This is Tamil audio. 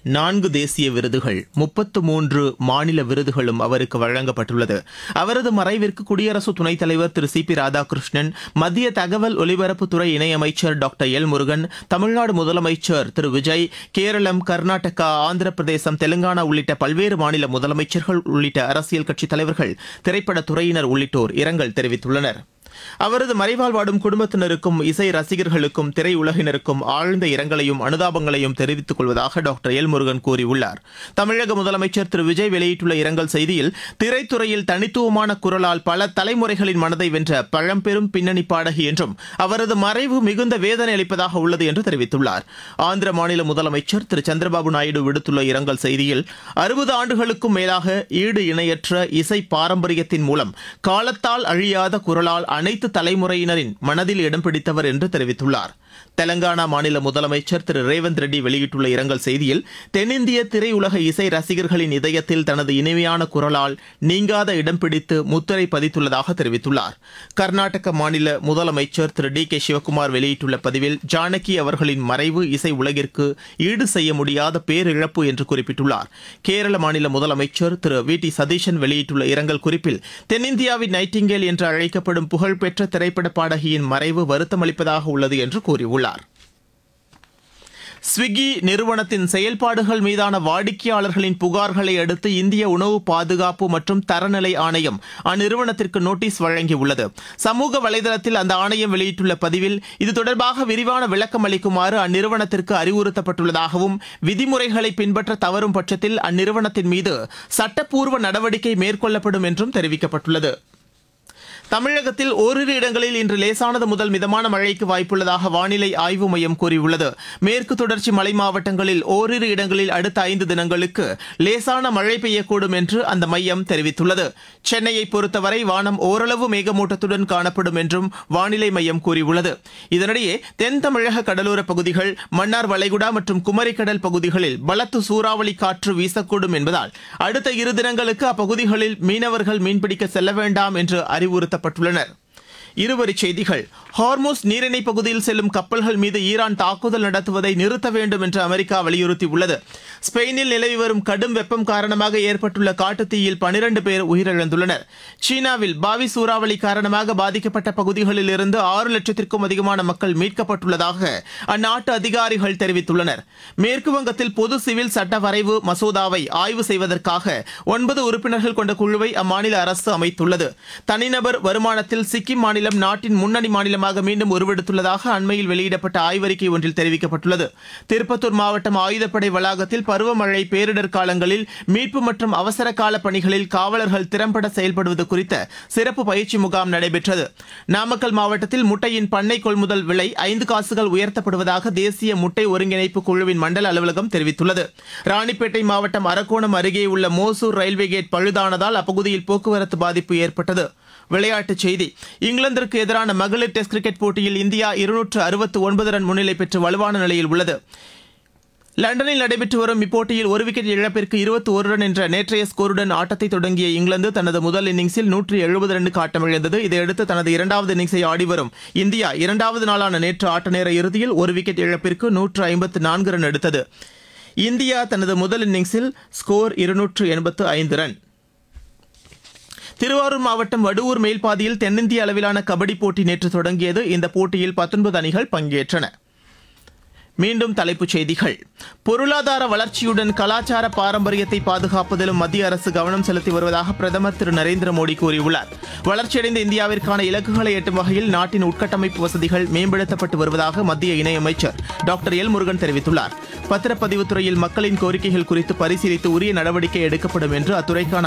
நான்கு தேசிய விருதுகள் முப்பத்து மூன்று மாநில விருதுகளும் அவருக்கு வழங்கப்பட்டுள்ளது அவரது மறைவிற்கு குடியரசு துணைத் தலைவர் திரு சி பி ராதாகிருஷ்ணன் மத்திய தகவல் ஒலிபரப்புத்துறை இணையமைச்சர் டாக்டர் எல் முருகன் தமிழ்நாடு முதலமைச்சர் திரு விஜய் கேரளம் கர்நாடகா ஆந்திர பிரதேசம் தெலுங்கானா உள்ளிட்ட பல்வேறு மாநில முதலமைச்சர்கள் உள்ளிட்ட அரசியல் கட்சித் தலைவர்கள் திரைப்படத் துறையினர் உள்ளிட்டோர் இரங்கல் தெரிவித்துள்ளனர் அவரது மறைவால் வாடும் குடும்பத்தினருக்கும் இசை ரசிகர்களுக்கும் திரையுலகினருக்கும் ஆழ்ந்த இரங்கலையும் அனுதாபங்களையும் தெரிவித்துக் கொள்வதாக டாக்டர் எல் முருகன் கூறியுள்ளார் தமிழக முதலமைச்சர் திரு விஜய் வெளியிட்டுள்ள இரங்கல் செய்தியில் திரைத்துறையில் தனித்துவமான குரலால் பல தலைமுறைகளின் மனதை வென்ற பழம்பெரும் பின்னணி பாடகி என்றும் அவரது மறைவு மிகுந்த வேதனை அளிப்பதாக உள்ளது என்று தெரிவித்துள்ளார் ஆந்திர மாநில முதலமைச்சர் திரு சந்திரபாபு நாயுடு விடுத்துள்ள இரங்கல் செய்தியில் அறுபது ஆண்டுகளுக்கும் மேலாக ஈடு இணையற்ற இசை பாரம்பரியத்தின் மூலம் காலத்தால் அழியாத குரலால் அனைத்து தலைமுறையினரின் மனதில் இடம் பிடித்தவர் என்று தெரிவித்துள்ளார் தெலங்கானா மாநில முதலமைச்சர் திரு ரேவந்த் ரெட்டி வெளியிட்டுள்ள இரங்கல் செய்தியில் தென்னிந்திய திரையுலக இசை ரசிகர்களின் இதயத்தில் தனது இனிமையான குரலால் நீங்காத இடம் பிடித்து முத்திரை பதித்துள்ளதாக தெரிவித்துள்ளார் கர்நாடக மாநில முதலமைச்சர் திரு டி கே சிவக்குமார் வெளியிட்டுள்ள பதிவில் ஜானகி அவர்களின் மறைவு இசை உலகிற்கு ஈடு செய்ய முடியாத பேரிழப்பு என்று குறிப்பிட்டுள்ளார் கேரள மாநில முதலமைச்சர் திரு வி டி சதீஷன் வெளியிட்டுள்ள இரங்கல் குறிப்பில் தென்னிந்தியாவின் நைட்டிங்கேல் என்று அழைக்கப்படும் புகழ்பெற்ற திரைப்பட பாடகியின் மறைவு வருத்தமளிப்பதாக உள்ளது என்று கூறியுள்ளார் ஸ்விக்கி நிறுவனத்தின் செயல்பாடுகள் மீதான வாடிக்கையாளர்களின் புகார்களை அடுத்து இந்திய உணவு பாதுகாப்பு மற்றும் தரநிலை ஆணையம் அந்நிறுவனத்திற்கு நோட்டீஸ் வழங்கியுள்ளது சமூக வலைதளத்தில் அந்த ஆணையம் வெளியிட்டுள்ள பதிவில் இது தொடர்பாக விரிவான விளக்கம் அளிக்குமாறு அந்நிறுவனத்திற்கு அறிவுறுத்தப்பட்டுள்ளதாகவும் விதிமுறைகளை பின்பற்ற தவறும் பட்சத்தில் அந்நிறுவனத்தின் மீது சட்டப்பூர்வ நடவடிக்கை மேற்கொள்ளப்படும் என்றும் தெரிவிக்கப்பட்டுள்ளது தமிழகத்தில் ஓரிரு இடங்களில் இன்று லேசானது முதல் மிதமான மழைக்கு வாய்ப்புள்ளதாக வானிலை ஆய்வு மையம் கூறியுள்ளது மேற்கு தொடர்ச்சி மலை மாவட்டங்களில் ஓரிரு இடங்களில் அடுத்த ஐந்து தினங்களுக்கு லேசான மழை பெய்யக்கூடும் என்று அந்த மையம் தெரிவித்துள்ளது சென்னையை பொறுத்தவரை வானம் ஓரளவு மேகமூட்டத்துடன் காணப்படும் என்றும் வானிலை மையம் கூறியுள்ளது இதனிடையே தென் தமிழக கடலோர பகுதிகள் மன்னார் வளைகுடா மற்றும் குமரிக்கடல் பகுதிகளில் பலத்த சூறாவளி காற்று வீசக்கூடும் என்பதால் அடுத்த இரு தினங்களுக்கு அப்பகுதிகளில் மீனவர்கள் மீன்பிடிக்க செல்ல வேண்டாம் என்று அறிவுறுத்தப்பட்டுள்ளனர் இருவரிச் செய்திகள் ஹார்மோஸ் நீரிணை பகுதியில் செல்லும் கப்பல்கள் மீது ஈரான் தாக்குதல் நடத்துவதை நிறுத்த வேண்டும் என்று அமெரிக்கா வலியுறுத்தியுள்ளது ஸ்பெயினில் நிலவி வரும் கடும் வெப்பம் காரணமாக ஏற்பட்டுள்ள காட்டுத்தீயில் பனிரண்டு பேர் உயிரிழந்துள்ளனர் சீனாவில் பாவி சூறாவளி காரணமாக பாதிக்கப்பட்ட பகுதிகளில் இருந்து ஆறு லட்சத்திற்கும் அதிகமான மக்கள் மீட்கப்பட்டுள்ளதாக அந்நாட்டு அதிகாரிகள் தெரிவித்துள்ளனர் மேற்கு வங்கத்தில் பொது சிவில் சட்ட வரைவு மசோதாவை ஆய்வு செய்வதற்காக ஒன்பது உறுப்பினர்கள் கொண்ட குழுவை அம்மாநில அரசு அமைத்துள்ளது தனிநபர் வருமானத்தில் சிக்கிம் மாநிலம் நாட்டின் முன்னணி மாநிலமாக மீண்டும் உருவெடுத்துள்ளதாக அண்மையில் வெளியிடப்பட்ட ஆய்வறிக்கை ஒன்றில் தெரிவிக்கப்பட்டுள்ளது திருப்பத்தூர் மாவட்டம் ஆயுதப்படை வளாகத்தில் பருவமழை பேரிடர் காலங்களில் மீட்பு மற்றும் அவசர கால பணிகளில் காவலர்கள் திறம்பட செயல்படுவது குறித்த சிறப்பு பயிற்சி முகாம் நடைபெற்றது நாமக்கல் மாவட்டத்தில் முட்டையின் பண்ணை கொள்முதல் விலை ஐந்து காசுகள் உயர்த்தப்படுவதாக தேசிய முட்டை ஒருங்கிணைப்பு குழுவின் மண்டல அலுவலகம் தெரிவித்துள்ளது ராணிப்பேட்டை மாவட்டம் அரக்கோணம் அருகே உள்ள மோசூர் ரயில்வே கேட் பழுதானதால் அப்பகுதியில் போக்குவரத்து பாதிப்பு ஏற்பட்டது விளையாட்டுச் செய்தி இங்கிலாந்திற்கு எதிரான மகளிர் டெஸ்ட் கிரிக்கெட் போட்டியில் இந்தியா இருநூற்று அறுபத்து ஒன்பது ரன் முன்னிலை பெற்று வலுவான நிலையில் உள்ளது லண்டனில் நடைபெற்று வரும் இப்போட்டியில் ஒரு விக்கெட் இழப்பிற்கு இருபத்தி ஒரு ரன் என்ற நேற்றைய ஸ்கோருடன் ஆட்டத்தை தொடங்கிய இங்கிலாந்து தனது முதல் இன்னிங்ஸில் நூற்றி எழுபது ரன்னுக்கு ஆட்டமிழந்தது இதையடுத்து தனது இரண்டாவது இன்னிங்ஸை ஆடி வரும் இந்தியா இரண்டாவது நாளான நேற்று ஆட்ட நேர இறுதியில் ஒரு விக்கெட் இழப்பிற்கு நூற்று ஐம்பத்து நான்கு ரன் எடுத்தது இந்தியா தனது முதல் இன்னிங்ஸில் ஸ்கோர் இருநூற்று எண்பத்து ஐந்து ரன் திருவாரூர் மாவட்டம் வடுவூர் மேல்பாதியில் தென்னிந்திய அளவிலான கபடி போட்டி நேற்று தொடங்கியது இந்த போட்டியில் பத்தொன்பது அணிகள் பங்கேற்றன மீண்டும் தலைப்புச் செய்திகள் பொருளாதார வளர்ச்சியுடன் கலாச்சார பாரம்பரியத்தை பாதுகாப்பதிலும் மத்திய அரசு கவனம் செலுத்தி வருவதாக பிரதமர் திரு நரேந்திர மோடி கூறியுள்ளார் வளர்ச்சியடைந்த இந்தியாவிற்கான இலக்குகளை எட்டும் வகையில் நாட்டின் உட்கட்டமைப்பு வசதிகள் மேம்படுத்தப்பட்டு வருவதாக மத்திய இணையமைச்சர் டாக்டர் எல் முருகன் தெரிவித்துள்ளார் பத்திரப்பதிவுத் துறையில் மக்களின் கோரிக்கைகள் குறித்து பரிசீலித்து உரிய நடவடிக்கை எடுக்கப்படும் என்று அத்துறைக்கான